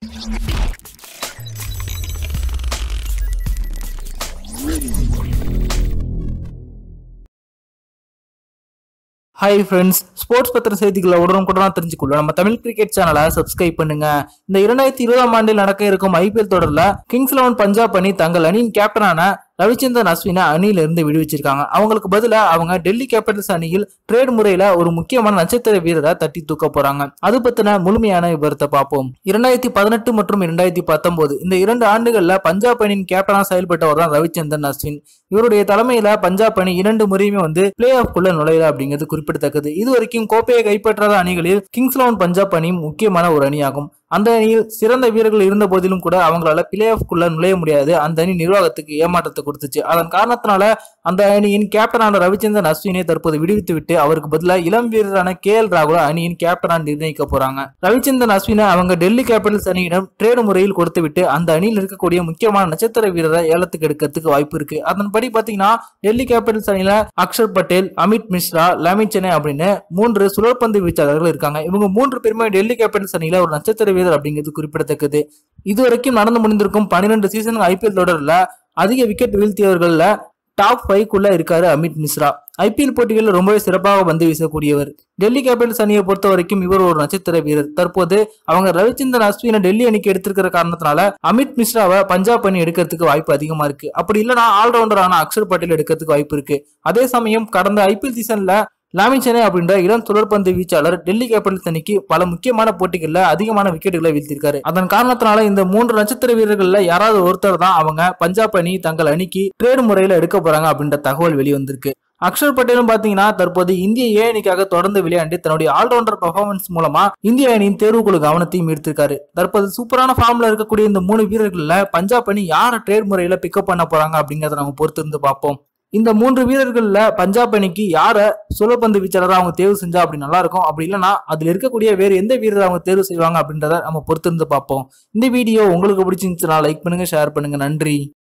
hi friends sports பத்திர செய்திகளை உடனுக்குடனா தெரிஞ்சுக்கொள்ள நம்ம தமிழ் கிரிக்கெட் சேனலை சப்ஸ்கிரைப் பண்ணுங்க இந்த இரண்டாயிரத்தி இருபதாம் ஆண்டில் நடக்க இருக்கும் ஐபிஎல் தொடர்ல கிங்ஸ் லெவன் பஞ்சாப் அணி தங்கள் அணியின் கேப்டனான ரவிச்சந்திரன் அஸ்வினை அணியில இருந்து விடுவிச்சிருக்காங்க அவங்களுக்கு பதிலா அவங்க டெல்லி கேபிட்டல்ஸ் அணியில் ட்ரேட் முறையில ஒரு முக்கியமான நட்சத்திர வீரரை தட்டி தூக்க போறாங்க அது பத்தின முழுமையான விவரத்தை பார்ப்போம் இரண்டாயிரத்தி பதினெட்டு மற்றும் இரண்டாயிரத்தி பத்தொன்பது இந்த இரண்டு ஆண்டுகள்ல பஞ்சாப் அணியின் கேப்டனா செயல்பட்டவர் தான் ரவிச்சந்திரன் அஸ்வின் இவருடைய தலைமையில பஞ்சாப் அணி இரண்டு முறையுமே வந்து பிளே ஆஃப் குள்ள நுழையல அப்படிங்கிறது குறிப்பிடத்தக்கது இது வரைக்கும் கோப்பையை கைப்பற்றாத அணிகளில் கிங்ஸ் லெவன் பஞ்சாப் அணி முக்கியமான ஒரு அணியாகும் அந்த அணியில் சிறந்த வீரர்கள் இருந்த போதிலும் கூட அவங்களால பிளே ஆஃப் குள்ள நுழைய முடியாது அந்த அணி நிர்வாகத்துக்கு ஏமாற்றத்தை கொடுத்துச்சு அதன் காரணத்தினால அந்த அணியின் கேப்டனான ரவிச்சந்திரன் அஸ்வினை தற்போது விடுவித்து விட்டு அவருக்கு பதிலாக இளம் வீரரான கே எல் ராகுல அணியின் கேப்டனா நிர்ணயிக்க போறாங்க ரவிச்சந்திரன் அஸ்வினை அவங்க டெல்லி கேபிட்டல்ஸ் அணியிடம் ட்ரேடு முறையில் கொடுத்து விட்டு அந்த அணியில் இருக்கக்கூடிய முக்கியமான நட்சத்திர வீரரை ஏலத்துக்கு எடுக்கிறதுக்கு வாய்ப்பு இருக்கு அதன்படி பாத்தீங்கன்னா டெல்லி கேபிட்டல்ஸ் அணியில அக்ஷர் பட்டேல் அமித் மிஸ்ரா லாமித் சென்னை அப்படின்னு மூன்று சுழற்பந்து வீச்சாளர்கள் இருக்காங்க இவங்க மூன்று பேருமே டெல்லி கேபிட்டல்ஸ் அணியில ஒரு நட்சத்திர வீரர் அப்படிங்கிறது குறிப்பிடத்தக்கது இதுவரைக்கும் நடந்து முடிந்திருக்கும் பன்னிரெண்டு சீசன் ஐபிஎல் தொடர்ல அதிக விக்கெட் வீழ்த்தியவர்கள்ல டாப் ஃபைவ்க்குள்ள இருக்காரு அமித் மிஸ்ரா ஐபிஎல் போட்டிகளில் ரொம்பவே சிறப்பாக வந்து வீசக்கூடியவர் டெல்லி கேபிட்டல்ஸ் அணியை பொறுத்த வரைக்கும் இவர் ஒரு நட்சத்திர வீரர் தற்போது அவங்க ரவிச்சந்திரன் அஸ்வினை டெல்லி அணிக்கு எடுத்திருக்கிற காரணத்தினால அமித் மிஸ்ராவை பஞ்சாப் அணி எடுக்கிறதுக்கு வாய்ப்பு அதிகமா இருக்கு அப்படி இல்லைன்னா ஆல்ரவுண்டரான அக்ஷர் பட்டேல் எடுக்கிறதுக்கு வாய்ப்பு இருக்கு அதே சமயம் கடந்த ஐபிஎல் சீசன்ல லாமி சென்னை அப்படின்ற இளம் சுழற்பந்து வீச்சாளர் டெல்லி கேபிட்டல்ஸ் அணிக்கு பல முக்கியமான போட்டிகளில் அதிகமான விக்கெட்டுகளை வீழ்த்திருக்காரு அதன் காரணத்தினால இந்த மூன்று நட்சத்திர வீரர்கள்ல யாராவது ஒருத்தர் தான் அவங்க பஞ்சாப் அணி தங்கள் அணிக்கு ட்ரேடு முறையில எடுக்க போறாங்க அப்படின்ற தகவல் வெளிவந்திருக்கு அக்ஷர் பட்டேலும் பாத்தீங்கன்னா தற்போது இந்திய ஏ அணிக்காக தொடர்ந்து விளையாண்டு தன்னுடைய ஆல்ரவுண்டர் பெர்ஃபார்மன்ஸ் மூலமா இந்திய அணியின் தேர்வுக்குழு கவனத்தையும் ஈர்த்திருக்காரு தற்போது சூப்பரான ஃபார்ம்ல இருக்கக்கூடிய இந்த மூணு வீரர்கள்ல பஞ்சாப் அணி யாரை ட்ரேட் முறையில பிக்கப் பண்ண போறாங்க அப்படிங்கறத நம்ம பொறுத்து இருந்து பார்ப்போம் இந்த மூன்று வீரர்கள்ல பஞ்சாப் அணிக்கு யார சுழற்பந்து வீச்சாளராக அவங்க தேர்வு செஞ்சா அப்படி நல்லா இருக்கும் அப்படி இல்லைன்னா அதுல இருக்கக்கூடிய வேறு எந்த வீரரை அவங்க தேர்வு செய்வாங்க அப்படின்றத நம்ம பொறுத்திருந்து பார்ப்போம் இந்த வீடியோ உங்களுக்கு பிடிச்சிருந்துச்சுன்னா லைக் பண்ணுங்க ஷேர் பண்ணுங்க நன்றி